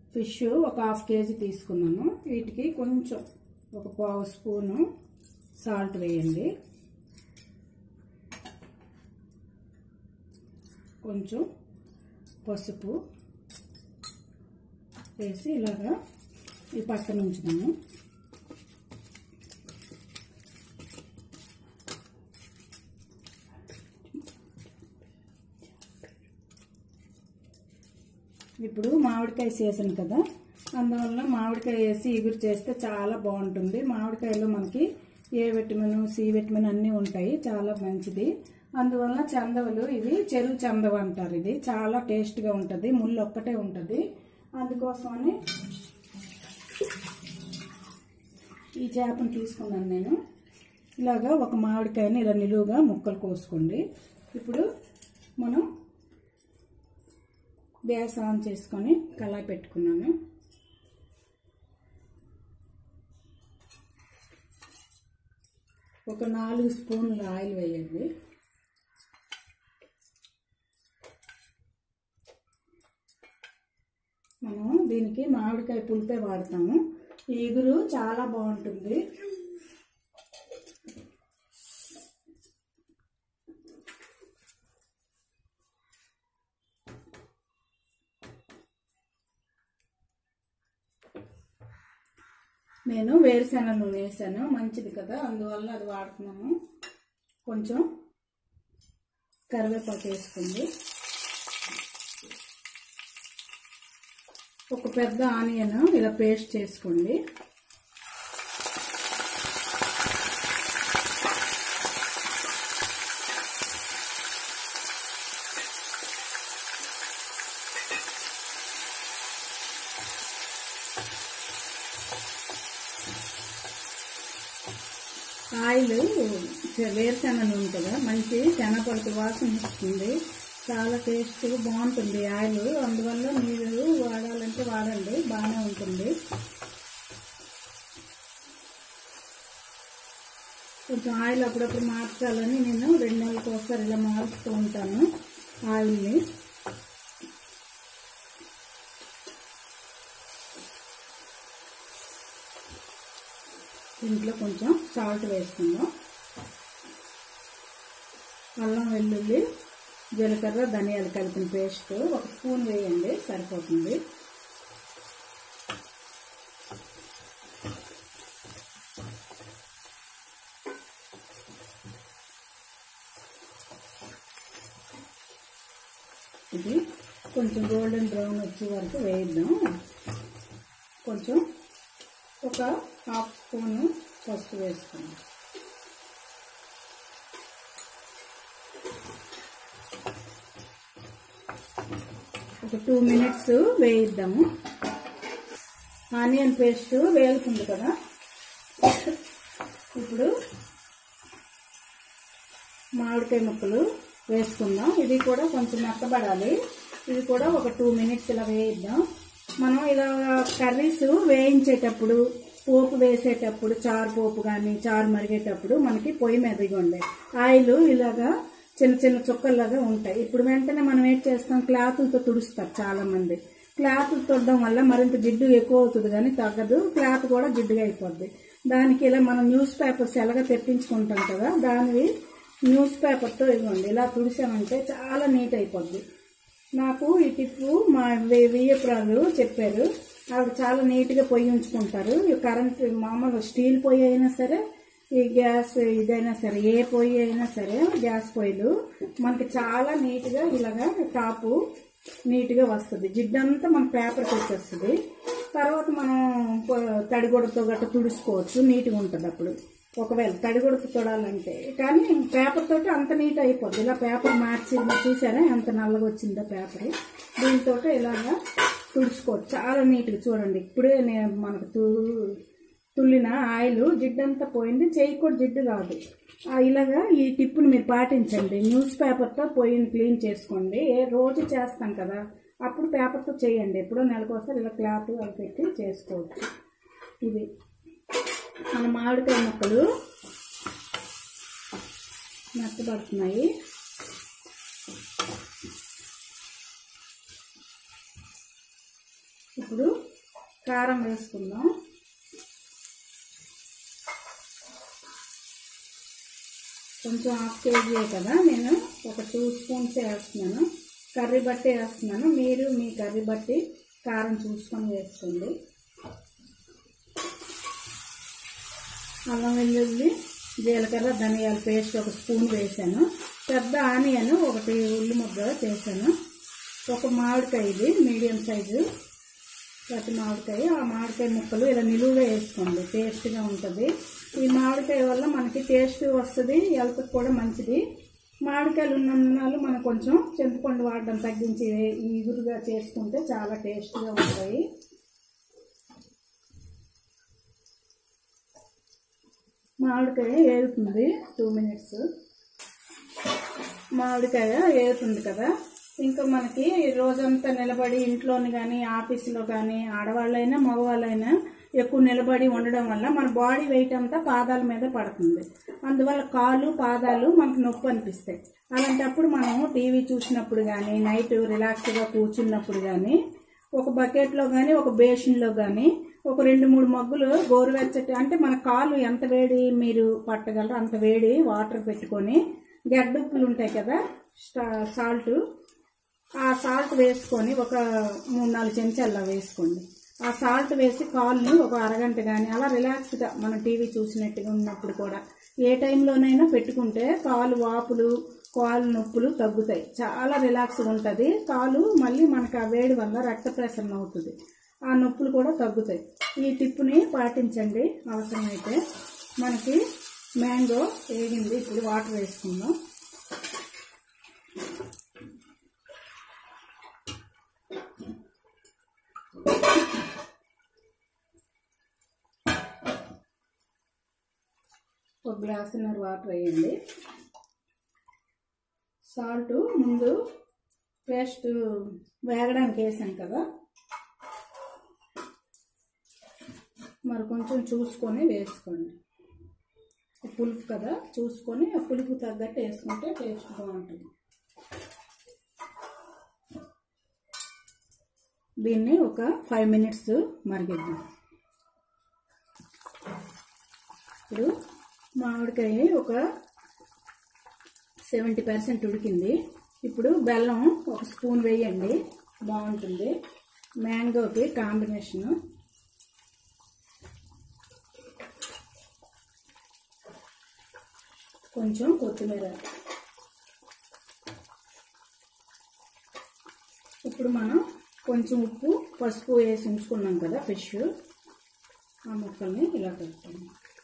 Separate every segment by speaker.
Speaker 1: fish ఒక half KG తీసుకున్నాను వీటికి కొంచెం ఒక పావు స్పూను సాల్ట్ వేయండి కొంచెం పసుపు వేసి ఇలాగా ఈ పక్కన ఉంచుదాము ఇప్పుడు మామిడికాయ సీజన్ కదా అందువల్ల మామిడికాయ వేసి ఇగురు చేస్తే చాలా బాగుంటుంది మామిడికాయలో మనకి ఏ విటమిన్ సి విటమిన్ అన్నీ ఉంటాయి చాలా మంచిది అందువల్ల చందవలు ఇవి చెరువు చందవ అంటారు ఇది చాలా టేస్ట్గా ఉంటుంది ముళ్ళు ఒక్కటే ఉంటుంది అందుకోసమని ఈ చేపను తీసుకున్నాను నేను ఇలాగా ఒక మామిడికాయని ఇలా నిలువుగా ముక్కలు కోసుకోండి ఇప్పుడు మనం గ్యాస్ ఆన్ చేసుకొని కళాయి పెట్టుకున్నాను ఒక నాలుగు స్పూన్ల ఆయిల్ వేయండి మనం దీనికి మామిడికాయ పులిపే వాడతాము ఈ ఇగురు చాలా బాగుంటుంది నేను వేరుశెనగ నూనె వేసాను మంచిది కదా అందువల్ల అది వాడుతున్నాము కొంచెం కరివేపాకు వేసుకుంది ఒక పెద్ద ఆనియన్ ఇలా పేస్ట్ చేసుకోండి ఆయిల్ వేరుశెనగ నూనె కదా మంచి శనగపలుకు వాసన ఇస్తుంది చాలా టేస్ట్ బాగుంటుంది ఆయిల్ అందువల్ల మీరు వాడాలంటే వాడండి బాగానే ఉంటుంది కొంచెం ఆయిల్ అప్పుడప్పుడు మార్చాలని నేను రెండు నెలలకు ఒకసారి ఇలా మారుస్తూ ఉంటాను ఆయిల్ని దీంట్లో కొంచెం సాల్ట్ వేసుకుందాం అల్లం వెల్లుల్లి జీలకర్ర ధనియాలు కలిపిన పేస్ట్ ఒక స్పూన్ వేయండి సరిపోతుంది ఇది కొంచెం గోల్డెన్ బ్రౌన్ వచ్చే వరకు వేయిద్దాం కొంచెం ఒక హాఫ్ స్పూన్ పసుపు వేసుకుందాం ఒక టూ మినిట్స్ వేయిద్దాము ఆనియన్ పేస్ట్ వేగుతుంది కదా ఇప్పుడు మామిడికాయ ముక్కలు వేసుకుందాం ఇది కూడా కొంచెం మెత్తబడాలి ఇది కూడా ఒక టూ మినిట్స్ ఇలా వేయిద్దాం మనం ఇలా కర్రీస్ వేయించేటప్పుడు పోపు వేసేటప్పుడు చారు పోపు కానీ చారు మరిగేటప్పుడు మనకి పొయ్యి మీద ఇవ్వండి ఆయిల్ ఇలాగా చిన్న చిన్న చుక్కల్లాగా ఉంటాయి ఇప్పుడు వెంటనే మనం ఏం చేస్తాం క్లాతులతో తుడుస్తారు చాలా మంది క్లాత్ తొడడం వల్ల మరింత జిడ్డు ఎక్కువ అవుతుంది కానీ తగ్గదు క్లాత్ కూడా జిడ్డుగా అయిపోద్ది దానికి ఇలా మనం న్యూస్ పేపర్స్ ఎలాగ తెప్పించుకుంటాం కదా దానివి న్యూస్ పేపర్తో ఇవ్వండి ఇలా తుడిసామంటే చాలా నీట్ అయిపోద్ది నాకు ఈ టిప్పు మా వియ్యపురాలు చెప్పారు ఆవిడ చాలా నీట్గా పొయ్యి ఉంచుకుంటారు ఈ కరెంట్ మామూలు స్టీల్ పొయ్యి అయినా సరే ఈ గ్యాస్ ఇదైనా సరే ఏ పొయ్యి అయినా సరే గ్యాస్ పొయ్యిలు మనకి చాలా నీట్గా ఇలాగా టాపు నీట్గా వస్తుంది జిడ్డంతా మన పేపర్కి వచ్చేస్తుంది తర్వాత మనం పొ- తడిగుడ్డతో గట్ట తుడుచుకోవచ్చు నీట్గా ఉంటుంది అప్పుడు ఒకవేళ తడిగుడ్డతో తొడాలంటే కానీ పేపర్ తోటి అంత నీట్ అయిపోద్ది ఇలా పేపర్ మార్చి చూసారా ఎంత నల్లగా వచ్చిందో పేపర్ దీంతో ఇలాగా తుడుచుకోవచ్చు చాలా నీట్గా చూడండి ఇప్పుడే నేను మనకు తూ తుల్లిన ఆయిల్ జిడ్డంతా పోయింది చేయి కూడా జిడ్డు కాదు ఆ ఇలాగా ఈ టిప్పుని మీరు పాటించండి న్యూస్ పేపర్తో పొయ్యిని క్లీన్ చేసుకోండి ఏ రోజు చేస్తాం కదా అప్పుడు పేపర్తో చేయండి ఎప్పుడో నెలకోసారి ఇలా క్లాత్ అవి పెట్టి చేసుకోవచ్చు ఇది మన మామిడికాయ ముక్కలు మెత్తబడుతున్నాయి ఇప్పుడు కారం వేసుకుందాం కొంచెం హాఫ్ కేజీ కదా నేను ఒక టూ స్పూన్స్ వేస్తున్నాను కర్రీ బట్టి వేస్తున్నాను మీరు మీ కర్రీ బట్టి కారం చూసుకొని వేసుకోండి అల్లం వెల్లుల్లి జీలకర్ర ధనియాల పేస్ట్ ఒక స్పూన్ వేసాను పెద్ద ఆనియన్ ఒకటి ఉల్లి ముద్ద చేశాను ఒక మామిడికాయ ఇది మీడియం సైజు ప్రతి మామిడికాయ ఆ మామిడికాయ ముక్కలు ఇలా నిలువుగా వేసుకోండి టేస్ట్గా ఉంటుంది ఈ మామిడికాయ వల్ల మనకి టేస్ట్ వస్తుంది హెల్త్కి కూడా మంచిది మామిడికాయలు ఉన్నన్నాళ్ళు మనం కొంచెం చింతపండు వాడడం తగ్గించి ఈగురుగా చేసుకుంటే చాలా టేస్ట్గా ఉంటాయి మామిడికాయ ఏగుతుంది టూ మినిట్స్ మామిడికాయ ఏగుతుంది కదా ఇంకా మనకి రోజంతా నిలబడి ఇంట్లోని కానీ ఆఫీసులో కానీ ఆడవాళ్ళైనా మగవాళ్ళైనా ఎక్కువ నిలబడి ఉండడం వల్ల మన బాడీ వెయిట్ అంతా పాదాల మీద పడుతుంది అందువల్ల కాళ్ళు పాదాలు మనకు నొప్పి అనిపిస్తాయి అలాంటప్పుడు మనం టీవీ చూసినప్పుడు కానీ నైట్ రిలాక్స్గా కూర్చున్నప్పుడు కానీ ఒక బకెట్లో కానీ ఒక బేషన్లో కానీ ఒక రెండు మూడు మగ్గులు గోరువెచ్చటి అంటే మన కాలు ఎంత వేడి మీరు పట్టగలరో అంత వేడి వాటర్ పెట్టుకొని గడ్డుప్పులు ఉంటాయి కదా సాల్ట్ ఆ సాల్ట్ వేసుకొని ఒక మూడు నాలుగు చెంచాల్లో వేసుకోండి ఆ సాల్ట్ వేసి కాల్ని ఒక అరగంట కానీ అలా రిలాక్స్గా మనం టీవీ చూసినట్టుగా ఉన్నప్పుడు కూడా ఏ టైంలోనైనా పెట్టుకుంటే కాలు వాపులు కాలు నొప్పులు తగ్గుతాయి చాలా రిలాక్స్గా ఉంటుంది కాలు మళ్ళీ మనకు ఆ వేడి వల్ల రక్త ప్రసరణ అవుతుంది ఆ నొప్పులు కూడా తగ్గుతాయి ఈ టిప్పుని పాటించండి అవసరమైతే మనకి మ్యాంగో వేగింది ఇప్పుడు వాటర్ వేసుకుందాం ఒక గ్లాసున్నర వాటర్ వేయండి సాల్ట్ ముందు పేస్ట్ వేగడానికి వేసాం కదా మరి కొంచెం చూసుకొని వేసుకోండి పులుపు కదా చూసుకొని ఆ పులుపు తగ్గట్టు వేసుకుంటే టేస్ట్ బాగుంటుంది దీన్ని ఒక ఫైవ్ మినిట్స్ మరిగిద్దాం ఇప్పుడు మామిడికాయ ఒక సెవెంటీ పర్సెంట్ ఉడికింది ఇప్పుడు బెల్లం ఒక స్పూన్ వేయండి బాగుంటుంది మ్యాంగోకి కాంబినేషను కొంచెం కొత్తిమీర ఇప్పుడు మనం కొంచెం ఉప్పు పసుపు వేసి ఉంచుకున్నాం కదా ఫిష్ ఆ ముక్కల్ని ఇలా పెడతాము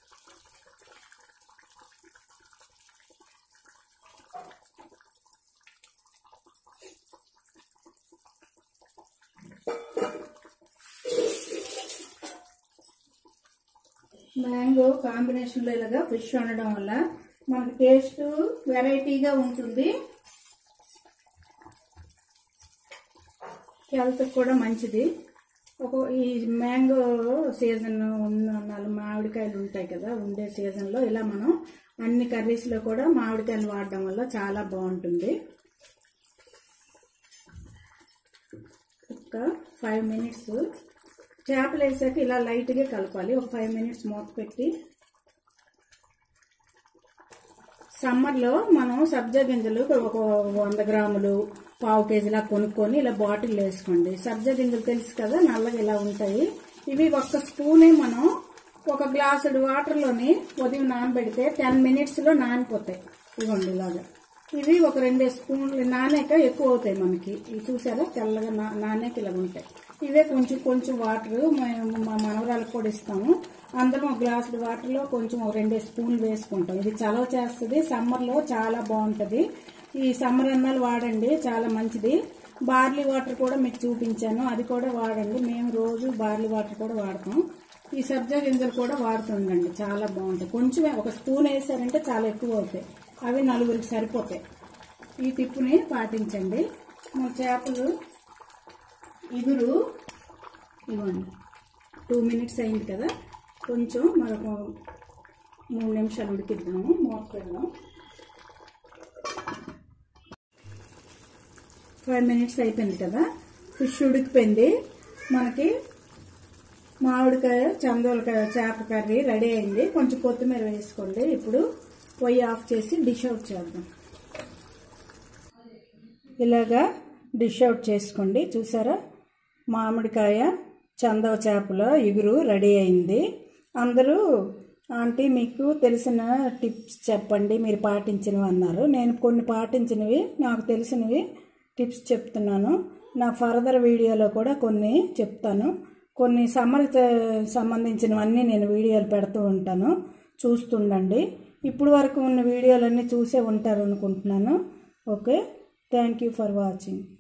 Speaker 1: మ్యాంగో కాంబినేషన్లో ఇలాగా ఫిష్ వండడం వల్ల మనకి టేస్ట్ వెరైటీగా ఉంటుంది హెల్త్ కూడా మంచిది ఒక ఈ మ్యాంగో సీజన్ ఉన్న నాలుగు మామిడికాయలు ఉంటాయి కదా ఉండే సీజన్లో ఇలా మనం అన్ని కర్రీస్లో కూడా మామిడికాయలు వాడడం వల్ల చాలా బాగుంటుంది ఒక ఫైవ్ మినిట్స్ చేపలు వేసాక ఇలా లైట్గా కలపాలి ఒక ఫైవ్ మినిట్స్ మూత పెట్టి సమ్మర్లో మనం సబ్జా గింజలు ఒక వంద గ్రాములు పావు కేజీలా కొనుక్కొని ఇలా బాటిల్ వేసుకోండి సబ్జా గింజలు తెలుసు కదా నల్లగా ఇలా ఉంటాయి ఇవి ఒక్క స్పూనే మనం ఒక గ్లాసుడు వాటర్లోని ఉదయం నానబెడితే టెన్ మినిట్స్లో నానిపోతాయి ఇవ్వండి ఇలాగా ఇవి ఒక రెండు స్పూన్లు నానాక ఎక్కువ అవుతాయి మనకి ఇవి చూసారా తెల్లగా నా నానాక ఇలా ఉంటాయి ఇవే కొంచెం కొంచెం వాటర్ మేము మా మనవరాలకు కూడా ఇస్తాము అందరం ఒక గ్లాసుడు వాటర్లో కొంచెం ఒక రెండు స్పూన్లు వేసుకుంటాం ఇది చలవ చేస్తుంది సమ్మర్లో చాలా బాగుంటుంది ఈ సమ్మర్ అన్నాలు వాడండి చాలా మంచిది బార్లీ వాటర్ కూడా మీకు చూపించాను అది కూడా వాడండి మేము రోజు బార్లీ వాటర్ కూడా వాడతాం ఈ సబ్జా గింజలు కూడా వాడుతుండండి చాలా బాగుంటాయి కొంచెమే ఒక స్పూన్ వేసారంటే చాలా ఎక్కువ అవుతాయి అవి నలుగురికి సరిపోతాయి ఈ టిప్పుని పాటించండి మన చేపలు ఇగురు ఇవ్వండి టూ మినిట్స్ అయింది కదా కొంచెం మరొక మూడు నిమిషాలు ఉడికిద్దాము మూత పెడదాం ఫైవ్ మినిట్స్ అయిపోయింది కదా ఫిష్ ఉడికిపోయింది మనకి మామిడికాయ చందోలకాయ చేప కర్రీ రెడీ అయింది కొంచెం కొత్తిమీర వేసుకోండి ఇప్పుడు పొయ్యి ఆఫ్ చేసి డిష్ అవుట్ చేద్దాం ఇలాగా డిష్ అవుట్ చేసుకోండి చూసారా మామిడికాయ చందవ చేపల ఇగురు రెడీ అయింది అందరూ ఆంటీ మీకు తెలిసిన టిప్స్ చెప్పండి మీరు పాటించినవి అన్నారు నేను కొన్ని పాటించినవి నాకు తెలిసినవి టిప్స్ చెప్తున్నాను నా ఫర్దర్ వీడియోలో కూడా కొన్ని చెప్తాను కొన్ని సమ్మర్ సంబంధించినవన్నీ నేను వీడియోలు పెడుతూ ఉంటాను చూస్తుండండి ఇప్పుడు వరకు ఉన్న వీడియోలన్నీ చూసే ఉంటారు అనుకుంటున్నాను okay thank you for watching